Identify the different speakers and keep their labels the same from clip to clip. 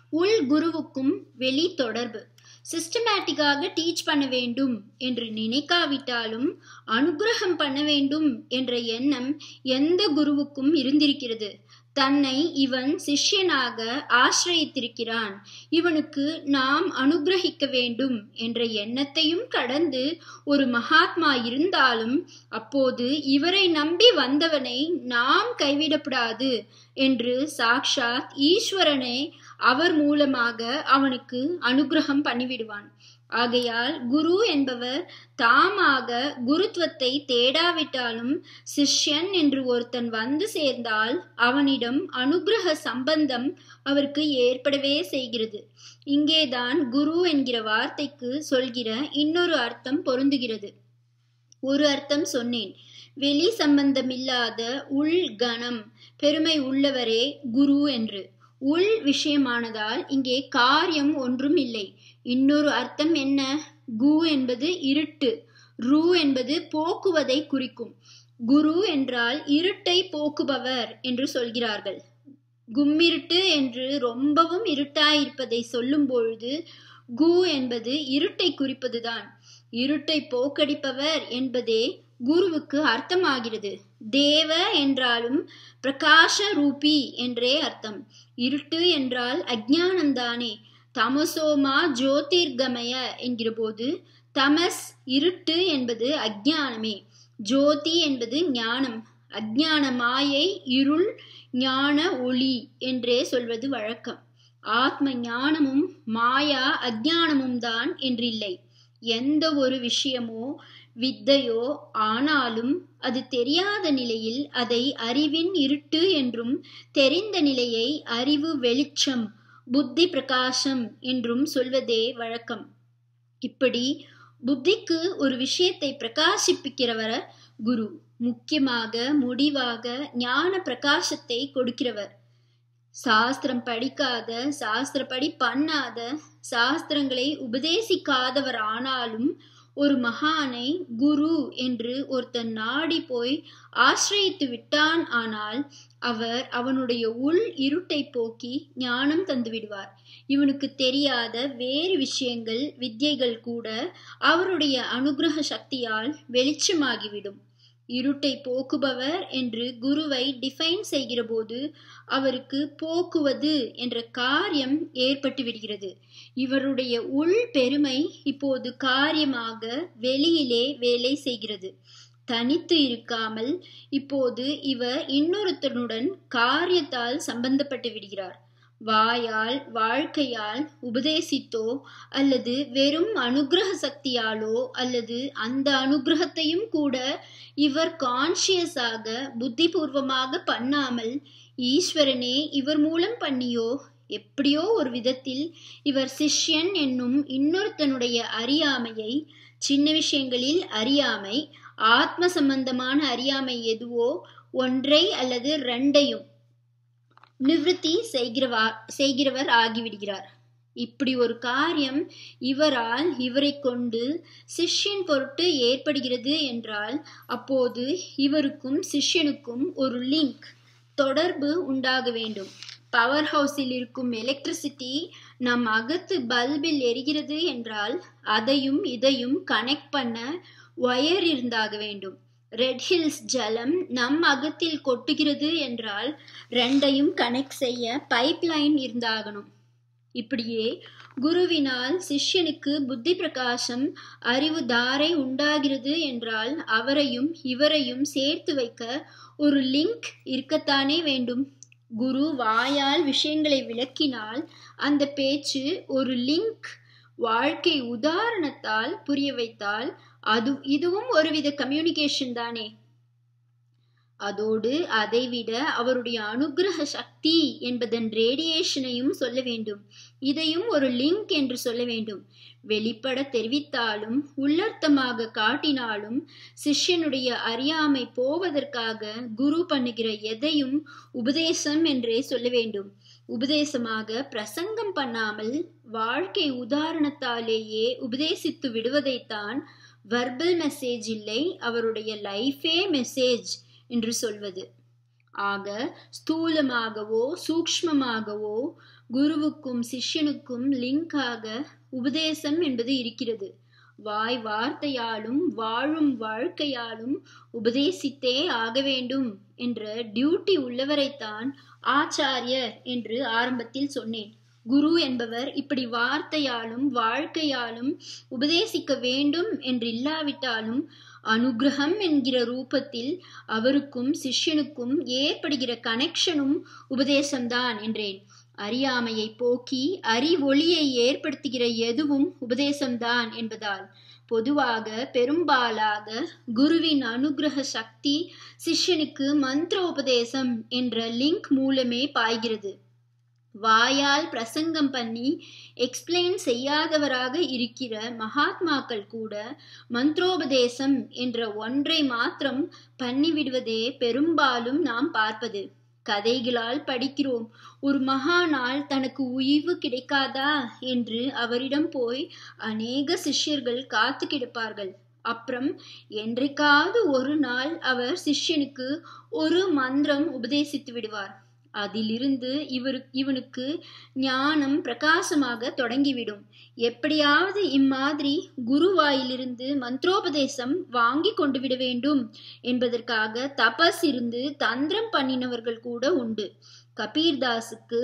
Speaker 1: உள் குருவுக்கும் வெளி தொடர்பு சிஸ்டமேட்டிக்காக டீச் பண்ண வேண்டும் என்று நினைக்காவிட்டாலும் அனுகிரகம் பண்ண வேண்டும் என்ற எண்ணம் எந்த குருவுக்கும் இருந்திருக்கிறது தன்னை இவன் சிஷ்யனாக ஆசிரயித்திருக்கிறான் இவனுக்கு நாம் அனுகிரகிக்க வேண்டும் என்ற எண்ணத்தையும் கடந்து ஒரு மகாத்மா இருந்தாலும் அப்போது இவரை நம்பி வந்தவனை நாம் கைவிடப்படாது என்று சாக்ஷாத் ஈஸ்வரனே அவர் மூலமாக அவனுக்கு அனுகிரகம் பண்ணிவிடுவான் ஆகையால் குரு என்பவர் தாமாக குருத்துவத்தை தேடாவிட்டாலும் சிஷ்யன் என்று ஒருத்தன் வந்து சேர்ந்தால் அவனிடம் அனுகிரக சம்பந்தம் அவருக்கு ஏற்படவே செய்கிறது இங்கேதான் குரு என்கிற வார்த்தைக்கு சொல்கிற இன்னொரு அர்த்தம் பொருந்துகிறது ஒரு அர்த்தம் சொன்னேன் வெளி சம்பந்தமில்லாத உள் கணம் பெருமை உள்ளவரே குரு என்று உள் விஷயமானதால் இங்கே காரியம் ஒன்றும் இல்லை இன்னொரு அர்த்தம் என்ன கு என்பது இருட்டு ரு என்பது போக்குவதை குறிக்கும் குரு என்றால் இருட்டை போக்குபவர் என்று சொல்கிறார்கள் கும்மிருட்டு என்று ரொம்பவும் இருட்டாயிருப்பதை சொல்லும் பொழுது கு என்பது இருட்டை குறிப்பதுதான் இருட்டை போக்கடிப்பவர் என்பதே குருவுக்கு அர்த்தமாகிறது தேவ என்றாலும் பிரகாஷ ரூபி என்றே அர்த்தம் இருட்டு என்றால் அஜானம்தானே தமசோமா ஜோதிர்கமய என்கிற போது தமஸ் இருட்டு என்பது அஜானமே ஜோதி என்பது ஞானம் அஜான மாயை இருள் ஞான ஒளி என்றே சொல்வது வழக்கம் ஆத்ம ஞானமும் மாயா அஜானமும் தான் என்றில்லை எந்த ஒரு விஷயமோ வித்தையோ ஆனாலும் அது தெரியாத நிலையில் அதை அறிவின் இருட்டு என்றும் தெரிந்த நிலையை அறிவு வெளிச்சம் புத்தி பிரகாசம் என்றும் சொல்வதே வழக்கம் இப்படி புத்திக்கு ஒரு விஷயத்தை பிரகாசிப்பிக்கிறவர் குரு முக்கியமாக முடிவாக ஞான பிரகாசத்தை கொடுக்கிறவர் சாஸ்திரம் படிக்காத சாஸ்திரப்படி பண்ணாத சாஸ்திரங்களை உபதேசிக்காதவர் ஆனாலும் ஒரு மகானை குரு என்று ஒருத்தன் நாடி போய் ஆசிரயித்து விட்டான் ஆனால் அவர் அவனுடைய உள் இருட்டை போக்கி ஞானம் தந்து விடுவார் இவனுக்கு தெரியாத வேறு விஷயங்கள் வித்யைகள் கூட அவருடைய அனுகிரக சக்தியால் வெளிச்சமாகிவிடும் இருட்டை போக்குபவர் என்று குருவை டிஃபைன் செய்கிற போது அவருக்கு போக்குவது என்ற காரியம் ஏற்பட்டு விடுகிறது இவருடைய உள் பெருமை இப்போது காரியமாக வெளியிலே வேலை செய்கிறது தனித்து இருக்காமல் இப்போது இவர் இன்னொருத்தனுடன் காரியத்தால் சம்பந்தப்பட்டு விடுகிறார் வாயால் வாழ்க்கையால் உபதேசித்தோ அல்லது வெறும் அனுகிரக சக்தியாலோ அல்லது அந்த அனுகிரகத்தையும் கூட இவர் கான்சியஸாக புத்திபூர்வமாக பண்ணாமல் ஈஸ்வரனே இவர் மூலம் பண்ணியோ எப்படியோ ஒரு விதத்தில் இவர் சிஷ்யன் என்னும் இன்னொருத்தனுடைய அறியாமையை சின்ன விஷயங்களில் அறியாமை ஆத்ம சம்பந்தமான அறியாமை எதுவோ ஒன்றை அல்லது ரெண்டையும் நிவிருத்தி செய்கிறவா செய்கிறவர் ஆகிவிடுகிறார் இப்படி ஒரு காரியம் இவரால் இவரை கொண்டு சிஷ்யன் பொருட்டு ஏற்படுகிறது என்றால் அப்போது இவருக்கும் சிஷ்யனுக்கும் ஒரு லிங்க் தொடர்பு உண்டாக வேண்டும் பவர் ஹவுஸில் இருக்கும் எலக்ட்ரிசிட்டி நம் அகத்து பல்பில் எரிகிறது என்றால் அதையும் இதையும் கனெக்ட் பண்ண ஒயர் இருந்தாக வேண்டும் ரெட் ஹில்ஸ் ஜலம் நம் அகத்தில் கொட்டுகிறது என்றால் ரெண்டையும் கனெக்ட் செய்ய பைப் லைன் இருந்தாகணும் இப்படியே குருவினால் சிஷ்யனுக்கு புத்தி பிரகாசம் அறிவு தாரை உண்டாகிறது என்றால் அவரையும் இவரையும் சேர்த்து வைக்க ஒரு லிங்க் இருக்கத்தானே வேண்டும் குரு வாயால் விஷயங்களை விளக்கினால் அந்த பேச்சு ஒரு லிங்க் வாழ்க்கை உதாரணத்தால் புரிய வைத்தால் அது இதுவும் ஒருவித கம்யூனிகேஷன் தானே அதோடு அதைவிட அவருடைய அனுகிரக சக்தி என்பதன் ரேடியேஷனையும் சொல்ல வேண்டும் இதையும் ஒரு லிங்க் என்று சொல்ல வேண்டும் வெளிப்பட தெரிவித்தாலும் உள்ளர்த்தமாக காட்டினாலும் சிஷ்யனுடைய அறியாமை போவதற்காக குரு பண்ணுகிற எதையும் உபதேசம் என்றே சொல்ல வேண்டும் உபதேசமாக பிரசங்கம் பண்ணாமல் வாழ்க்கை உதாரணத்தாலேயே உபதேசித்து விடுவதைத்தான் வர்பல் மெசேஜ் இல்லை அவருடைய லைஃபே மெசேஜ் என்று சொல்வது ஆக ஸ்தூலமாகவோ சூக்ஷ்மமாகவோ குருவுக்கும் சிஷ்யனுக்கும் லிங்காக உபதேசம் என்பது இருக்கிறது வாய் வார்த்தையாலும் வாழும் வாழ்க்கையாலும் உபதேசித்தே ஆக வேண்டும் என்ற டியூட்டி உள்ளவரைத்தான் ஆச்சாரியர் என்று ஆரம்பத்தில் சொன்னேன் குரு என்பவர் இப்படி வார்த்தையாலும் வாழ்க்கையாலும் உபதேசிக்க வேண்டும் என்று இல்லாவிட்டாலும் அனுகிரகம் என்கிற ரூபத்தில் அவருக்கும் சிஷ்யனுக்கும் ஏற்படுகிற கனெக்ஷனும் உபதேசம்தான் என்றேன் அறியாமையை போக்கி அறிவொளியை ஏற்படுத்துகிற எதுவும் உபதேசம்தான் என்பதால் பொதுவாக பெரும்பாலாக குருவின் அனுகிரக சக்தி சிஷ்யனுக்கு மந்திரோபதேசம் என்ற லிங்க் மூலமே பாய்கிறது வாயால் பிரசங்கம் பண்ணி எக்ஸ்பிளைன் செய்யாதவராக இருக்கிற மகாத்மாக்கள் கூட மந்திரோபதேசம் என்ற ஒன்றை மாத்திரம் பண்ணிவிடுவதே பெரும்பாலும் நாம் பார்ப்பது கதைகளால் படிக்கிறோம் ஒரு மகானால் தனக்கு உய்வு கிடைக்காதா என்று அவரிடம் போய் அநேக சிஷ்யர்கள் காத்து கிடப்பார்கள் அப்புறம் என்றைக்காவது ஒரு நாள் அவர் சிஷ்யனுக்கு ஒரு மந்திரம் உபதேசித்து விடுவார் அதிலிருந்து இவரு இவனுக்கு ஞானம் பிரகாசமாக தொடங்கிவிடும் எப்படியாவது இம்மாதிரி குருவாயிலிருந்து மந்திரோபதேசம் வாங்கி கொண்டு விட வேண்டும் என்பதற்காக தபஸ் இருந்து தந்திரம் பண்ணினவர்கள் கூட உண்டு கபீர்தாஸுக்கு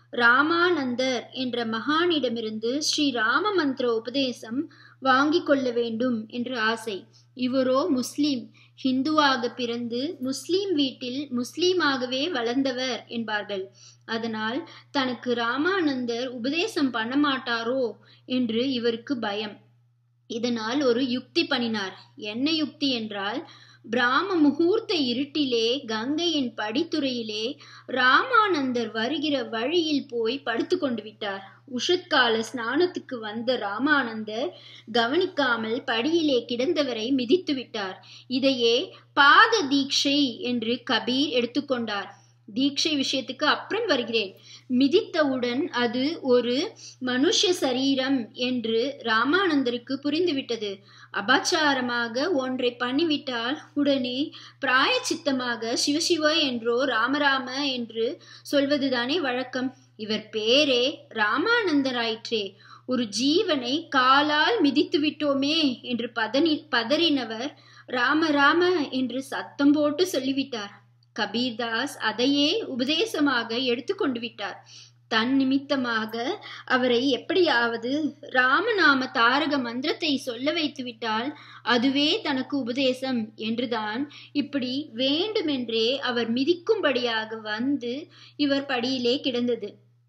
Speaker 1: ராமானந்தர் என்ற மகானிடமிருந்து ஸ்ரீ ராம மந்திர உபதேசம் வாங்கி கொள்ள வேண்டும் என்று ஆசை இவரோ முஸ்லிம் ஹிந்துவாக பிறந்து முஸ்லிம் வீட்டில் முஸ்லீமாகவே வளர்ந்தவர் என்பார்கள் அதனால் தனக்கு ராமானந்தர் உபதேசம் பண்ண மாட்டாரோ என்று இவருக்கு பயம் இதனால் ஒரு யுக்தி பண்ணினார் என்ன யுக்தி என்றால் பிராம முகூர்த்த இருட்டிலே கங்கையின் படித்துறையிலே ராமானந்தர் வருகிற வழியில் போய் படுத்து கொண்டு விட்டார் உஷத்கால ஸ்நானத்துக்கு வந்த ராமானந்தர் கவனிக்காமல் படியிலே கிடந்தவரை மிதித்து விட்டார் இதையே பாத தீட்சை என்று கபீர் எடுத்துக்கொண்டார் தீட்சை விஷயத்துக்கு அப்புறம் வருகிறேன் மிதித்தவுடன் அது ஒரு மனுஷ சரீரம் என்று ராமானந்தருக்கு புரிந்துவிட்டது அபாச்சாரமாக ஒன்றை பண்ணிவிட்டால் உடனே பிராயச்சித்தமாக சிவசிவ என்றோ ராமராம என்று சொல்வதுதானே வழக்கம் இவர் பேரே ராமானந்தராயிற்றே ஒரு ஜீவனை காலால் மிதித்து விட்டோமே என்று பதனி பதறினவர் ராம ராம என்று சத்தம் போட்டு சொல்லிவிட்டார் கபீர்தாஸ் அதையே உபதேசமாக எடுத்துக்கொண்டு விட்டார் தன் நிமித்தமாக அவரை எப்படியாவது ராமநாம தாரக மந்திரத்தை சொல்ல வைத்து விட்டால் அதுவே தனக்கு உபதேசம் என்றுதான் இப்படி வேண்டுமென்றே அவர் மிதிக்கும்படியாக வந்து இவர் படியிலே கிடந்தது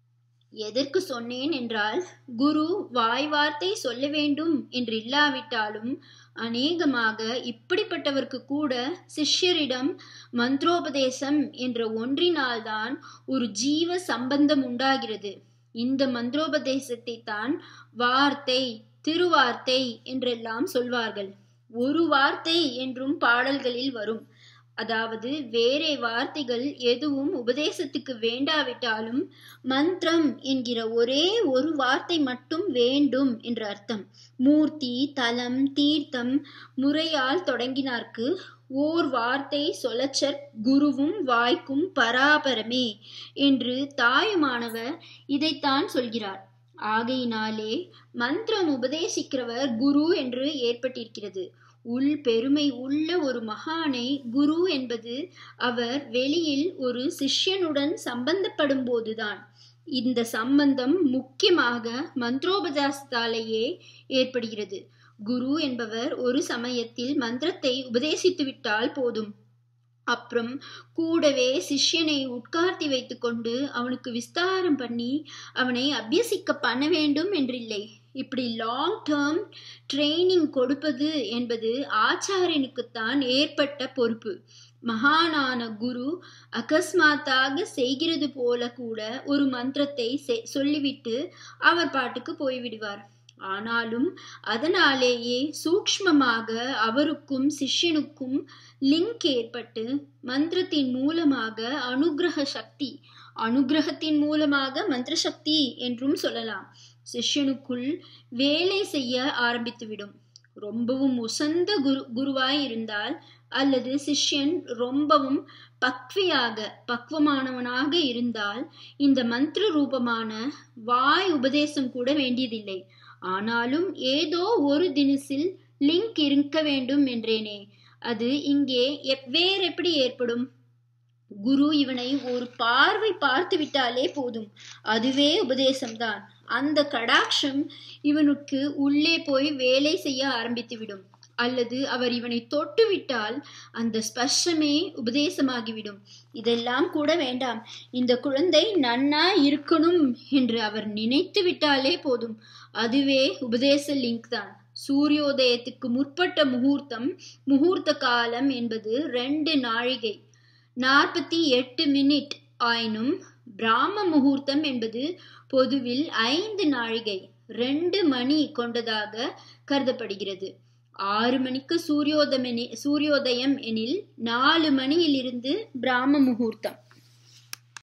Speaker 1: எதற்கு சொன்னேன் என்றால் குரு வாய் வார்த்தை சொல்ல வேண்டும் என்று இல்லாவிட்டாலும் அநேகமாக இப்படிப்பட்டவருக்கு கூட சிஷ்யரிடம் மந்திரோபதேசம் என்ற ஒன்றினால்தான் ஒரு ஜீவ சம்பந்தம் உண்டாகிறது இந்த மந்திரோபதேசத்தை தான் வார்த்தை திருவார்த்தை என்றெல்லாம் சொல்வார்கள் ஒரு வார்த்தை என்றும் பாடல்களில் வரும் அதாவது வேறே வார்த்தைகள் எதுவும் உபதேசத்துக்கு வேண்டாவிட்டாலும் மந்திரம் என்கிற ஒரே ஒரு வார்த்தை மட்டும் வேண்டும் என்ற அர்த்தம் மூர்த்தி தலம் தீர்த்தம் முறையால் தொடங்கினார்க்கு ஓர் வார்த்தை சொலச்சற் குருவும் வாய்க்கும் பராபரமே என்று தாயுமானவர் இதைத்தான் சொல்கிறார் ஆகையினாலே மந்திரம் உபதேசிக்கிறவர் குரு என்று ஏற்பட்டிருக்கிறது உள் பெருமை உள்ள ஒரு மகானை குரு என்பது அவர் வெளியில் ஒரு சிஷ்யனுடன் சம்பந்தப்படும் போதுதான் இந்த சம்பந்தம் முக்கியமாக மந்திரோபதாசத்தாலேயே ஏற்படுகிறது குரு என்பவர் ஒரு சமயத்தில் மந்திரத்தை உபதேசித்துவிட்டால் போதும் அப்புறம் கூடவே சிஷ்யனை உட்கார்த்தி வைத்துக்கொண்டு அவனுக்கு விஸ்தாரம் பண்ணி அவனை அபியசிக்க பண்ண வேண்டும் என்றில்லை இப்படி லாங் டேர்ம் ட்ரைனிங் கொடுப்பது என்பது ஆச்சாரியனுக்குத்தான் ஏற்பட்ட பொறுப்பு மகானான குரு அகஸ்மாத்தாக செய்கிறது போல கூட ஒரு மந்திரத்தை சொல்லிவிட்டு அவர் பாட்டுக்கு போய்விடுவார் ஆனாலும் அதனாலேயே சூக்ஷ்மமாக அவருக்கும் சிஷ்யனுக்கும் லிங்க் ஏற்பட்டு மந்திரத்தின் மூலமாக அனுகிரக சக்தி அனுகிரகத்தின் மூலமாக மந்திர சக்தி என்றும் சொல்லலாம் சிஷ்யனுக்குள் வேலை செய்ய ஆரம்பித்துவிடும் ரொம்பவும் உசந்த குரு குருவாய் இருந்தால் அல்லது சிஷ்யன் ரொம்பவும் பக்வியாக பக்குவமானவனாக இருந்தால் இந்த மந்திர ரூபமான வாய் உபதேசம் கூட வேண்டியதில்லை ஆனாலும் ஏதோ ஒரு தினசில் லிங்க் இருக்க வேண்டும் என்றேனே அது இங்கே வேறெப்படி ஏற்படும் குரு இவனை ஒரு பார்வை பார்த்து விட்டாலே போதும் அதுவே உபதேசம்தான் அந்த கடாட்சம் இவனுக்கு உள்ளே போய் வேலை செய்ய ஆரம்பித்து விடும் அல்லது அவர் இவனை தொட்டு விட்டால் அந்த ஸ்பர்ஷமே உபதேசமாகிவிடும் இதெல்லாம் கூட வேண்டாம் இந்த குழந்தை நன்னா இருக்கணும் என்று அவர் நினைத்து விட்டாலே போதும் அதுவே உபதேச லிங்க் தான் சூரியோதயத்துக்கு முற்பட்ட முகூர்த்தம் முகூர்த்த காலம் என்பது ரெண்டு நாழிகை நாற்பத்தி எட்டு மினிட் ஆயினும் பிராம முகூர்த்தம் என்பது பொதுவில் ஐந்து நாழிகை ரெண்டு மணி கொண்டதாக கருதப்படுகிறது ஆறு மணிக்கு சூரியோதயம் சூரியோதயம் எனில் நாலு மணியிலிருந்து பிராம முகூர்த்தம்